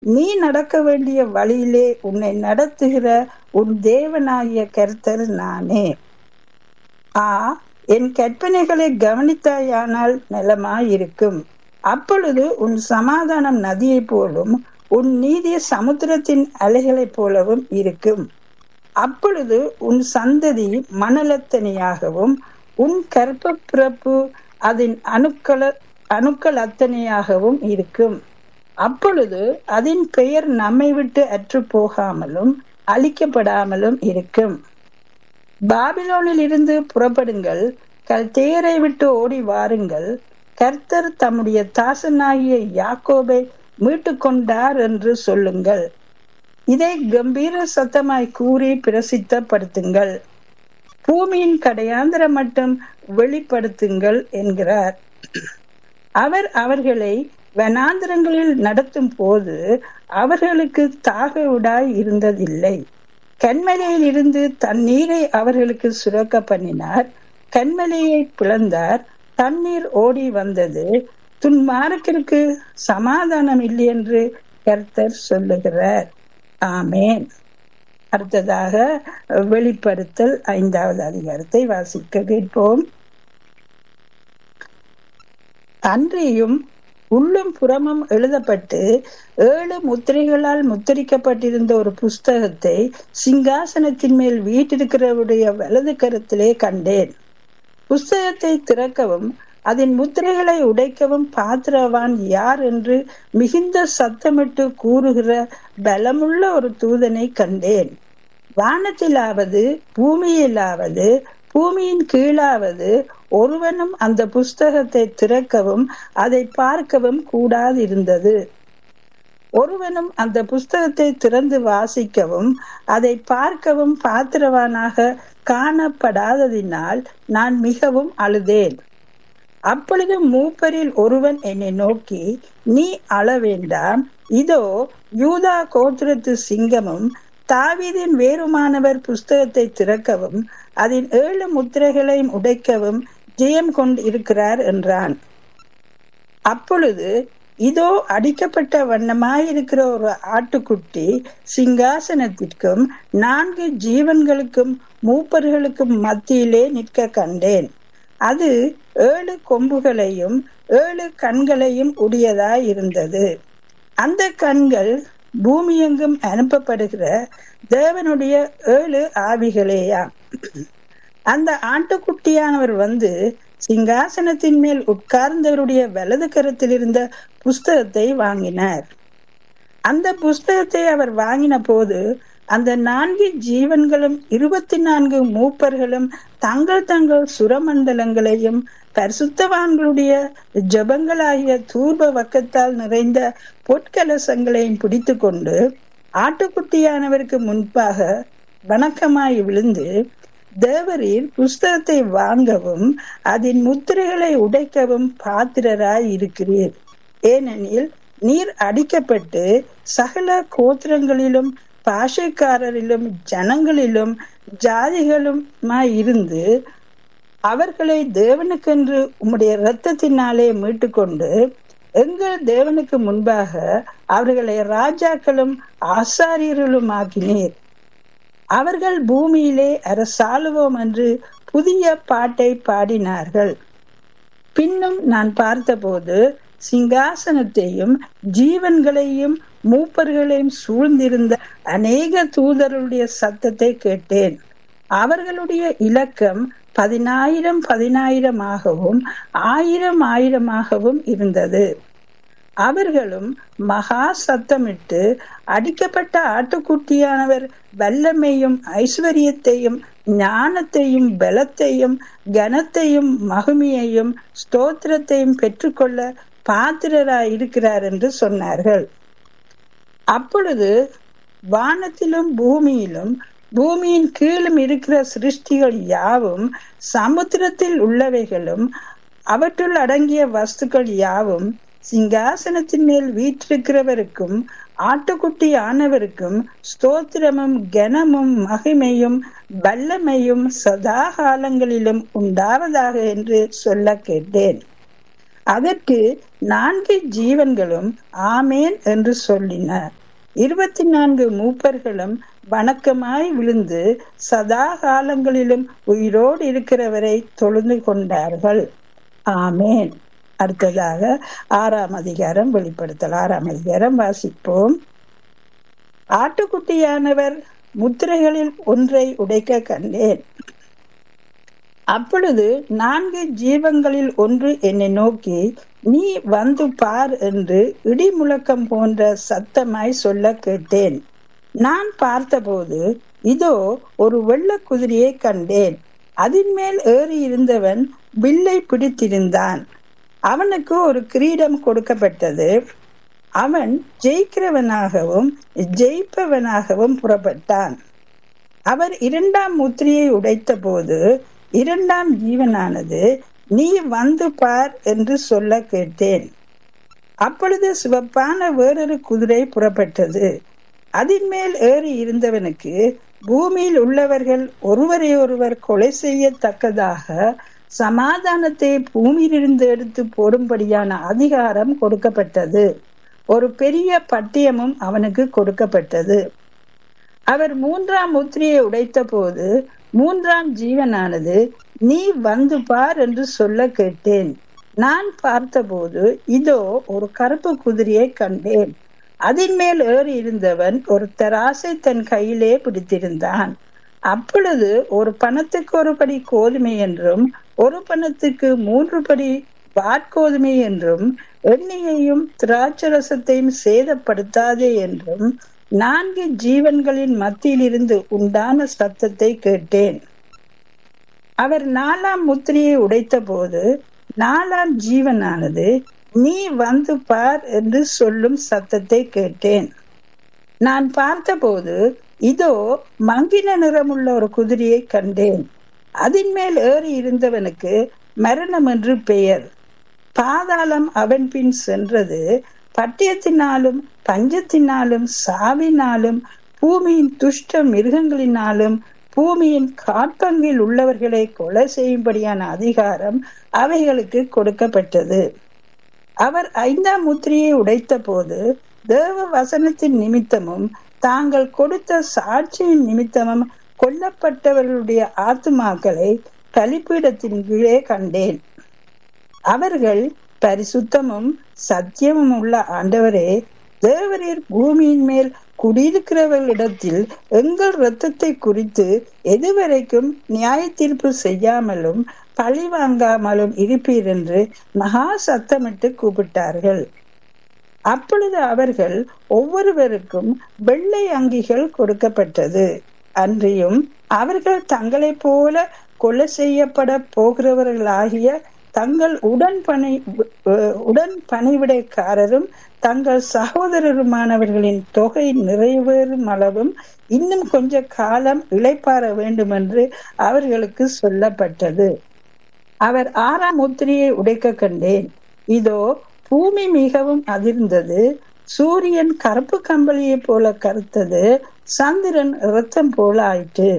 நீ நடக்க வேண்டிய வழியிலே உன்னை நடத்துகிற உன் தேவனாகிய கர்த்தர் நானே ஆ என் கற்பனைகளை கவனித்தாயானால் நலமாயிருக்கும் அப்பொழுது உன் சமாதானம் நதியைப் போலும் உன் நீதி சமுத்திரத்தின் அலைகளைப் போலவும் இருக்கும் அப்பொழுது உன் சந்ததி மணலத்தனையாகவும் உன் கற்ப பிறப்பு அதன் அணுக்கள அணுக்கள் அத்தனையாகவும் இருக்கும் அப்பொழுது அதன் பெயர் நம்மை விட்டு அற்று போகாமலும் அழிக்கப்படாமலும் இருக்கும் பாபிலோனில் இருந்து புறப்படுங்கள் கல்தேரை விட்டு ஓடி வாருங்கள் கர்த்தர் தம்முடைய தாசனாகிய யாக்கோபை மீட்டு கொண்டார் என்று சொல்லுங்கள் இதை கம்பீர சத்தமாய் கூறி பிரசித்தப்படுத்துங்கள் பூமியின் கடையாந்திர மட்டும் வெளிப்படுத்துங்கள் என்கிறார் அவர் அவர்களை வனாந்திரங்களில் நடத்தும் போது அவர்களுக்கு தாகவுடாய் இருந்ததில்லை கண்மலையில் இருந்து தண்ணீரை அவர்களுக்கு சுரக்க பண்ணினார் கண்மலையை பிளந்தார் தண்ணீர் ஓடி வந்தது துன்மார்க்கிற்கு சமாதானம் இல்லை என்று கர்த்தர் சொல்லுகிறார் ஆமேன் அடுத்ததாக வெளிப்படுத்தல் ஐந்தாவது அதிகாரத்தை வாசிக்க கேட்போம் அன்றியும் உள்ளும் புறமும் எழுதப்பட்டு ஏழு முத்திரைகளால் முத்திரிக்கப்பட்டிருந்த ஒரு புஸ்தகத்தை சிங்காசனத்தின் மேல் வீட்டிருக்கிறவருடைய வலது கருத்திலே கண்டேன் புஸ்தகத்தை திறக்கவும் அதன் முத்திரைகளை உடைக்கவும் பாத்திரவான் யார் என்று மிகுந்த சத்தமிட்டு கூறுகிற பலமுள்ள ஒரு தூதனை கண்டேன் வானத்திலாவது பூமியிலாவது பூமியின் கீழாவது ஒருவனும் அந்த புஸ்தகத்தை திறக்கவும் அதை பார்க்கவும் கூடாதிருந்தது ஒருவனும் அந்த புஸ்தகத்தை திறந்து வாசிக்கவும் அதை பார்க்கவும் பாத்திரவானாக காணப்படாததினால் நான் மிகவும் அழுதேன் அப்பொழுது மூப்பரில் ஒருவன் என்னை நோக்கி நீ அழ வேண்டாம் இதோ யூதா கோத்திரத்து சிங்கமும் தாவீதின் வேறுமானவர் புஸ்தகத்தை திறக்கவும் அதன் ஏழு முத்திரைகளையும் உடைக்கவும் ஜெயம் கொண்டு இருக்கிறார் என்றான் அப்பொழுது இதோ அடிக்கப்பட்ட வண்ணமாயிருக்கிற ஒரு ஆட்டுக்குட்டி சிங்காசனத்திற்கும் நான்கு ஜீவன்களுக்கும் மூப்பர்களுக்கும் மத்தியிலே நிற்க கண்டேன் அது ஏழு கொம்புகளையும் ஏழு கண்களையும் உடையதாய் இருந்தது அந்த கண்கள் பூமியெங்கும் அனுப்பப்படுகிற தேவனுடைய ஏழு ஆவிகளேயாம் அந்த ஆட்டுக்குட்டியானவர் வந்து சிங்காசனத்தின் மேல் உட்கார்ந்தவருடைய வலது கரத்தில் இருந்த புஸ்தகத்தை வாங்கினார் அந்த புஸ்தகத்தை அவர் வாங்கின போது அந்த நான்கு ஜீவன்களும் இருபத்தி நான்கு மூப்பர்களும் தங்கள் தங்கள் சுரமண்டலங்களையும் பரிசுத்தவான்களுடைய ஜபங்களாகிய தூர்ப வக்கத்தால் நிறைந்த பொற்கலசங்களையும் பிடித்து கொண்டு ஆட்டுக்குட்டியானவருக்கு முன்பாக வணக்கமாய் விழுந்து தேவரீர் புஸ்தகத்தை வாங்கவும் அதன் முத்திரைகளை உடைக்கவும் பாத்திரராய் இருக்கிறீர் ஏனெனில் நீர் அடிக்கப்பட்டு சகல கோத்திரங்களிலும் பாஷைக்காரரிலும் ஜனங்களிலும் ஜாதிகளுமாய் இருந்து அவர்களை தேவனுக்கென்று உம்முடைய இரத்தத்தினாலே மீட்டுக்கொண்டு எங்கள் தேவனுக்கு முன்பாக அவர்களை ராஜாக்களும் ஆசாரியர்களும் ஆக்கினீர் அவர்கள் பூமியிலே அரசாளுவோம் என்று புதிய பாட்டை பாடினார்கள் பின்னும் நான் பார்த்தபோது சிங்காசனத்தையும் ஜீவன்களையும் மூப்பர்களையும் சூழ்ந்திருந்த அநேக தூதருடைய சத்தத்தை கேட்டேன் அவர்களுடைய இலக்கம் பதினாயிரம் பதினாயிரமாகவும் ஆயிரம் ஆயிரமாகவும் இருந்தது அவர்களும் மகா சத்தமிட்டு அடிக்கப்பட்ட ஆட்டுக்குட்டியானவர் வல்லமையும் ஐஸ்வர்யத்தையும் ஞானத்தையும் பலத்தையும் கனத்தையும் மகிமையையும் ஸ்தோத்திரத்தையும் பெற்றுக்கொள்ள பாத்திரராய் இருக்கிறார் என்று சொன்னார்கள் அப்பொழுது வானத்திலும் பூமியிலும் பூமியின் கீழும் இருக்கிற சிருஷ்டிகள் யாவும் சமுத்திரத்தில் உள்ளவைகளும் அவற்றுள் அடங்கிய வஸ்துக்கள் யாவும் சிங்காசனத்தின் மேல் வீற்றிருக்கிறவருக்கும் ஆட்டுக்குட்டி ஆனவருக்கும் ஸ்தோத்திரமும் கனமும் மகிமையும் வல்லமையும் சதா காலங்களிலும் உண்டாவதாக என்று சொல்ல கேட்டேன் அதற்கு நான்கு ஜீவன்களும் ஆமேன் என்று சொல்லின இருபத்தி நான்கு மூப்பர்களும் வணக்கமாய் விழுந்து சதா காலங்களிலும் உயிரோடு இருக்கிறவரை தொழுந்து கொண்டார்கள் ஆமேன் அடுத்ததாக ஆறாம் அதிகாரம் வெளிப்படுத்தல் ஆறாம் அதிகாரம் வாசிப்போம் ஆட்டுக்குட்டியானவர் முத்திரைகளில் ஒன்றை உடைக்க கண்டேன் அப்பொழுது நான்கு ஜீவங்களில் ஒன்று என்னை நோக்கி நீ வந்து பார் என்று இடி முழக்கம் போன்ற சத்தமாய் சொல்ல கேட்டேன் நான் பார்த்தபோது இதோ ஒரு வெள்ள குதிரையை கண்டேன் அதன் மேல் ஏறி இருந்தவன் வில்லை பிடித்திருந்தான் அவனுக்கு ஒரு கிரீடம் கொடுக்கப்பட்டது அவன் ஜெயிக்கிறவனாகவும் ஜெயிப்பவனாகவும் புறப்பட்டான் அவர் இரண்டாம் முத்திரையை உடைத்த போது இரண்டாம் ஜீவனானது நீ வந்து பார் என்று சொல்ல கேட்டேன் அப்பொழுது சிவப்பான வேறொரு குதிரை புறப்பட்டது அதன் மேல் ஏறி இருந்தவனுக்கு பூமியில் உள்ளவர்கள் ஒருவரை ஒருவர் கொலை செய்யத்தக்கதாக சமாதானத்தை பூமியிலிருந்து எடுத்து போடும்படியான அதிகாரம் கொடுக்கப்பட்டது ஒரு பெரிய பட்டியமும் அவனுக்கு கொடுக்கப்பட்டது அவர் மூன்றாம் முத்திரையை உடைத்த போது மூன்றாம் ஜீவனானது நீ வந்து பார் என்று சொல்ல கேட்டேன் நான் பார்த்தபோது இதோ ஒரு கருப்பு குதிரையை கண்டேன் அதன் மேல் ஏறி இருந்தவன் ஒரு தராசை தன் கையிலே பிடித்திருந்தான் அப்பொழுது ஒரு பணத்துக்கு ஒரு படி கோதுமை என்றும் ஒரு பணத்துக்கு மூன்று படி வாட்கோதுமை என்றும் எண்ணெயையும் திராட்சரசத்தையும் சேதப்படுத்தாதே என்றும் நான்கு ஜீவன்களின் மத்தியில் இருந்து உண்டான சத்தத்தை கேட்டேன் அவர் நாலாம் முத்திரையை உடைத்த போது நாலாம் ஜீவனானது நீ வந்து பார் என்று சொல்லும் சத்தத்தை கேட்டேன் நான் பார்த்தபோது இதோ மங்கின நிறமுள்ள ஒரு குதிரையை கண்டேன் அதன் மேல் ஏறி இருந்தவனுக்கு மரணம் என்று பெயர் பாதாளம் அவன் பின் சென்றது பட்டியத்தினாலும் பஞ்சத்தினாலும் சாவினாலும் பூமியின் துஷ்ட மிருகங்களினாலும் பூமியின் காட்பங்கில் உள்ளவர்களை கொலை செய்யும்படியான அதிகாரம் அவைகளுக்கு கொடுக்கப்பட்டது அவர் ஐந்தாம் முத்திரையை உடைத்த போது தேவ வசனத்தின் நிமித்தமும் தாங்கள் கொடுத்த சாட்சியின் நிமித்தமும் கொல்லப்பட்டவர்களுடைய ஆத்துமாக்களை கலிப்பீடத்தின் கீழே கண்டேன் அவர்கள் பரிசுத்தமும் சத்தியமும் உள்ள ஆண்டவரே தேவரீர் பூமியின் மேல் குடியிருக்கிறவர்களிடத்தில் எங்கள் இரத்தத்தை குறித்து எதுவரைக்கும் நியாய தீர்ப்பு செய்யாமலும் பழி வாங்காமலும் இருப்பீர் என்று மகா சத்தமிட்டு கூப்பிட்டார்கள் அப்பொழுது அவர்கள் ஒவ்வொருவருக்கும் வெள்ளை அங்கிகள் கொடுக்கப்பட்டது அன்றியும் அவர்கள் தங்களைப் போல கொலை செய்யப்பட போகிறவர்களாகிய தங்கள் உடன் பணி உடன் பணிவிடைக்காரரும் தங்கள் சகோதரருமானவர்களின் தொகை நிறைவேறும் அளவும் இன்னும் கொஞ்ச காலம் இளைப்பாற வேண்டும் என்று அவர்களுக்கு சொல்லப்பட்டது அவர் ஆறாம் முத்திரையை உடைக்க கண்டேன் இதோ பூமி மிகவும் அதிர்ந்தது சூரியன் கருப்பு கம்பளியை போல கருத்தது சந்திரன் இரத்தம் போல ஆயிற்று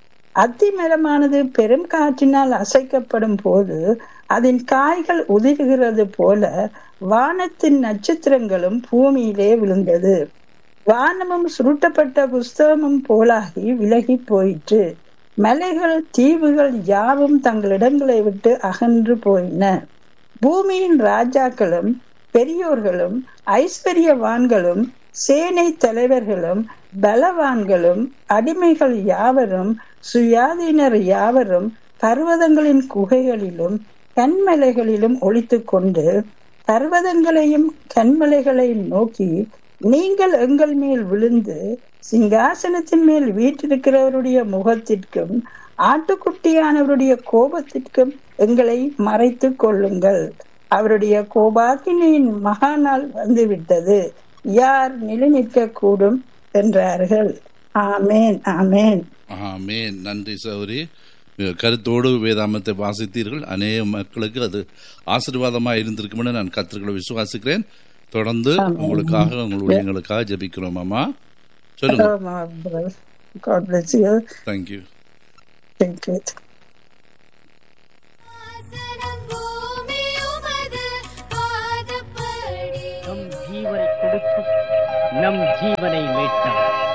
அத்தி மரமானது பெரும் காற்றினால் அசைக்கப்படும் போது அதன் காய்கள் உதிர்கிறது போல வானத்தின் நட்சத்திரங்களும் பூமியிலே விழுந்தது வானமும் சுருட்டப்பட்ட புஸ்தகமும் போலாகி விலகி போயிற்று மலைகள் தீவுகள் யாவும் தங்கள் இடங்களை விட்டு அகன்று போயின பூமியின் ராஜாக்களும் பெரியோர்களும் ஐஸ்வர்யவான்களும் சேனை தலைவர்களும் பலவான்களும் அடிமைகள் யாவரும் சுயாதீனர் யாவரும் பர்வதங்களின் குகைகளிலும் கண்மலைகளிலும் ஒழித்து கொண்டு பர்வதங்களையும் கண்மலைகளையும் நோக்கி நீங்கள் எங்கள் மேல் விழுந்து சிங்காசனத்தின் மேல் வீட்டிருக்கிறவருடைய முகத்திற்கும் ஆட்டுக்குட்டியானவருடைய கோபத்திற்கும் எங்களை மறைத்து கொள்ளுங்கள் அவருடைய கோபாக்கினியின் மகாநாள் வந்துவிட்டது யார் நிலைநிற்க கூடும் என்றார்கள் ஆமேன் ஆமேன் ஆமேன் நன்றி சௌரி கருத்தோடு வேதாமத்தை வாசித்தீர்கள் அநேக மக்களுக்கு அது ஆசீர்வாதமாக இருந்திருக்கும் நான் கத்திரிகளை விசுவாசிக்கிறேன் தொடர்ந்து உங்களுக்காக உங்கள் ஊழியங்களுக்காக ஜபிக்கிறோம் அம்மா சொல்லுங்க God bless you. Thank you Thank you. வாசனம் பூமி உமது நம் ஜீவனை மீட்டார்